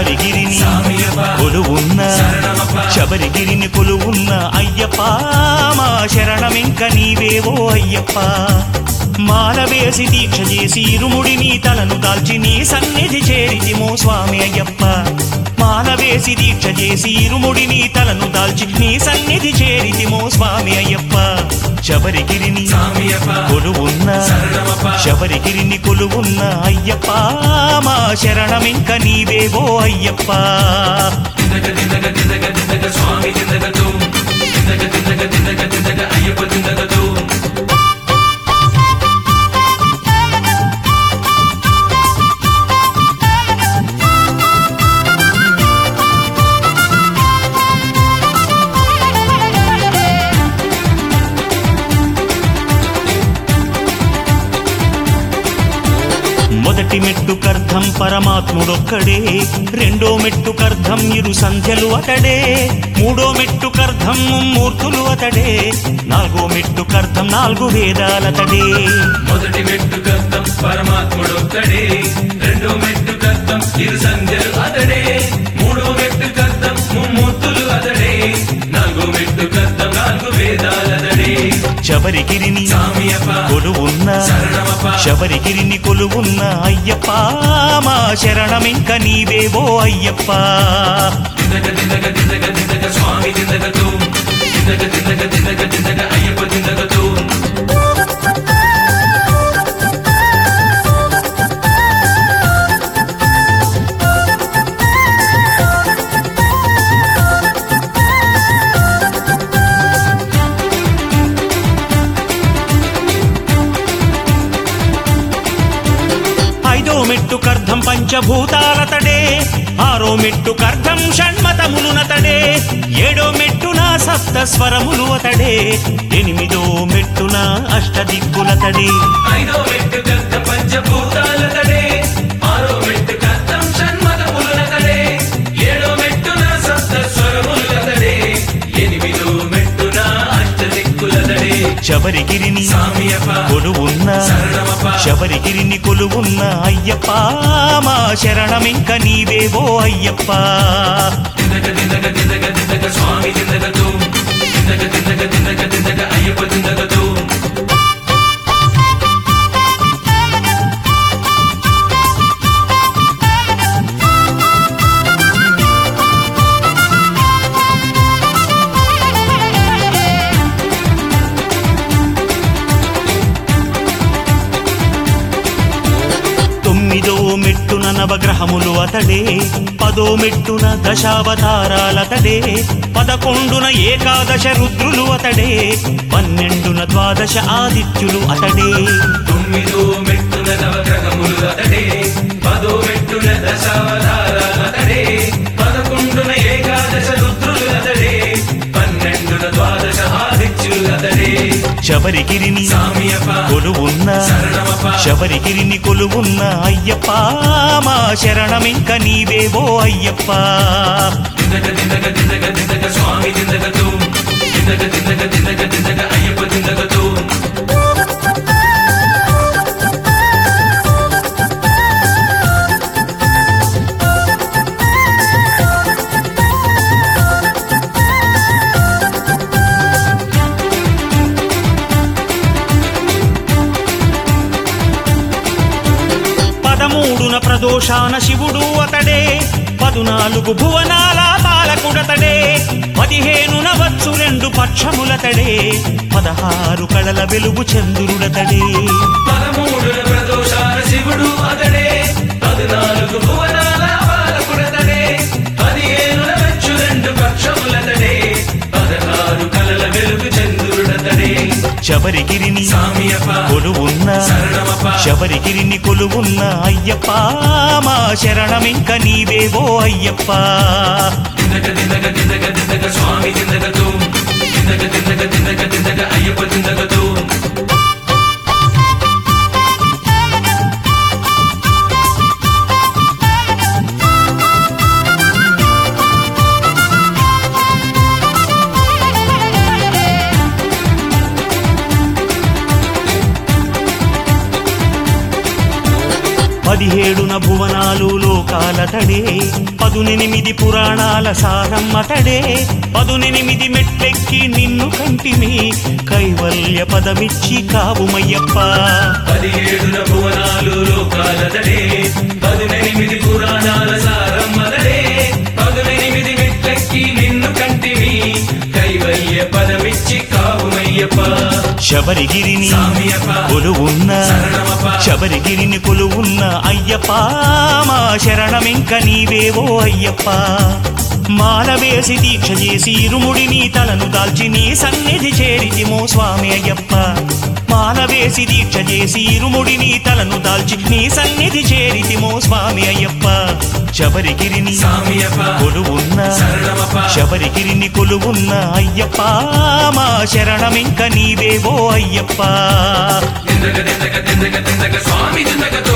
శబరిగిరిని సామియప్ప. కొలువున్న శరణమప్ప. శబరిగిరిని కొలువున్న అయ్యప్ప మా శరణమింక నీవేవో అయ్యప్ప మాల వేసి దీక్ష చేసి ఇరుముడిని తలను దాల్చి నీ సన్నిధి చేరితిమో స్వామి అయ్యప్ప మాల వేసి దీక్ష చేసి ఇరుముడిని తలను దాల్చి నీ సన్నిధి చేరితిమో స్వామి అయ్యప్ప శబరిగిరిని సామియప్ప. కొలువున్న శరణమప్ప. శబరిగిరిని కొలువున్న అయ్యప్ప మా శరణమింక నీవేవో అయ్యప్ప దిందగ దిందగ దిందగ దిందగ స్వామి దిందగతో దిందగ దిందగ దిందగ దిందగ అయ్యప్ప దిందగతో మొదటి మెట్టుకర్థం పరమాత్ముడొక్కడే రెండో మెట్టుకర్థం ఇరు సంధ్యలు అతడే మూడో మెట్టుకర్థం ముమ్మూర్తులు అతడే నాలుగో మెట్టుకర్థం నాలుగు వేదాలతడే మొదటి మెట్టు కర్తం పరమాత్ముడొక్కడే రెండో మెట్టు కర్తం ఇరు సంధ్యలు అతడే మూడో మెట్టు కర్తం ముమ్మూర్తులు అతడే నాలుగో మెట్టు కర్తం నాలుగు వేదాలతడే శబరిగిరిని సామియప్ప కొలువున్న శరణమప్ప. శబరిగిరిని కొలువున్న అయ్యప్ప మా శరణమింక నీవేవో అయ్యప్ప దిందగ దిందగ దిందగ దిందగ స్వామి దిందగతో దిందగ దిందగ దిందగ దిందగ అయ్యప్ప దిందగతో ఐదో మెట్టుకర్థం పంచభూతాలతడే ఆరో మెట్టుకర్థం షణ్మతములునతడే ఏడో మెట్టున సప్త స్వరములు అతడే ఎనిమిదో మెట్టున అష్టదిక్కులతడే ఐదో మెట్టు కర్త పంచభూతాలతడే ఆరో మెట్టు కర్తం షణ్మతములతడే ఏడో మెట్టున సప్త స్వరములతడే ఎనిమిదో మెట్టున అష్టదిక్కులతడే శబరిగిరిని సామియప్ప కొలువున్న శరణమప్ప. శబరిగిరిని కొలువున్న అయ్యప్ప మా శరణమింక నీవేవో అయ్యప్ప దిందగ దిందగ దిందగ దిందగ స్వామి దిందగతో దిందగ దిందగ దిందగ దిందగ అయ్యప్ప దిందగతో తొమ్మిదో మెట్టున నవగ్రహములు అతడే పదో మెట్టున దశావతారాలతడే పదకొండున ఏకాదశ రుద్రులు అతడే పన్నెండున ద్వాదశ ఆదిత్యులు అతడే తొమ్మిదో మెట్టున నవగ్రహములు అతడే పదో మెట్టున దశావతారాలు అతడే పదకొండున ఏకాదశ రుద్రులు అతడే పన్నెండున ద్వాదశ ఆదిత్యులు అతడే శబరిగిరిని సామియప్ప కొలువున్న శరణమప్ప. శబరిగిరిని కొలువున్న అయ్యప్ప మా శరణమింక నీవేవో అయ్యప్ప దిందగ దిందగ దిందగ దిందగ స్వామి దిందగతో దిందగ దిందగ దిందగ దిందగ అయ్యప్ప దిందగతో పదమూడున ప్రదోషాన శివుడు అతడే పదునాలుగు భువనాల పాలకుడతడే పదిహేనున వచ్చు రెండు పక్షములతడే పదహారు కళల వెలుగు చంద్రుడతడే పదమూడున ప్రదోషాల శివుడు అతడే పద్నాలుగు భువనాల బాలకుడతడే పదిహేనుల వచ్చు రెండు పక్షములతడే పదహారు కలల వెలుగు చంద్రుడతడే శబరిగిరిని సామియప్ప కొలువున్న శరణమప్ప. శబరిగిరిని కొలువున్న అయ్యప్ప మా శరణమింక నీవేవో అయ్యప్ప దిందగ దిందగ దిందగ దిందగ స్వామి దిందగతో దిందగ దిందగ దిందగ దిందగ అయ్యప్ప దిందగతో పదిహేడున భువనాలు లోకాలతడే పదునెనిమిది పురాణాల సారమ్మతడే పదునెనిమిది మెట్లెక్కి నిన్ను కంటిమి కైవల్య పదమిచ్చి కావుమయ్యప్ప పదిహేడున భువనాలు లోకాలదడే పదునెనిమిది పురాణాల సారమ్మదడే పదునెనిమిది మెట్లెక్కి నిన్ను కంటివి కైవల్య పదమిచ్చి కావుమయ్యప్ప శబరిగిరిని సామియప్ప కొలువున్న శరణమప్ప. శబరిగిరిని కొలువున్న అయ్యప్ప మా శరణమింక నీవేవో అయ్యప్ప మాల వేసి దీక్ష చేసి ఇరుముడిని తలను దాల్చి నీ సన్నిధి చేరితిమో స్వామి అయ్యప్ప మాల వేసి దీక్ష చేసి ఇరుముడిని తలను దాల్చి నీ సన్నిధి చేరితిమో స్వామి అయ్యప్ప శబరిగిరిని సామియప్ప కొలువున్న శరణమప్ప శబరిగిరిని కొలువున్న అయ్యప్ప మా శరణమింక నీవేవో అయ్యప్ప దిందగ దిందగ దిందగ దిందగ స్వామి దిందగతో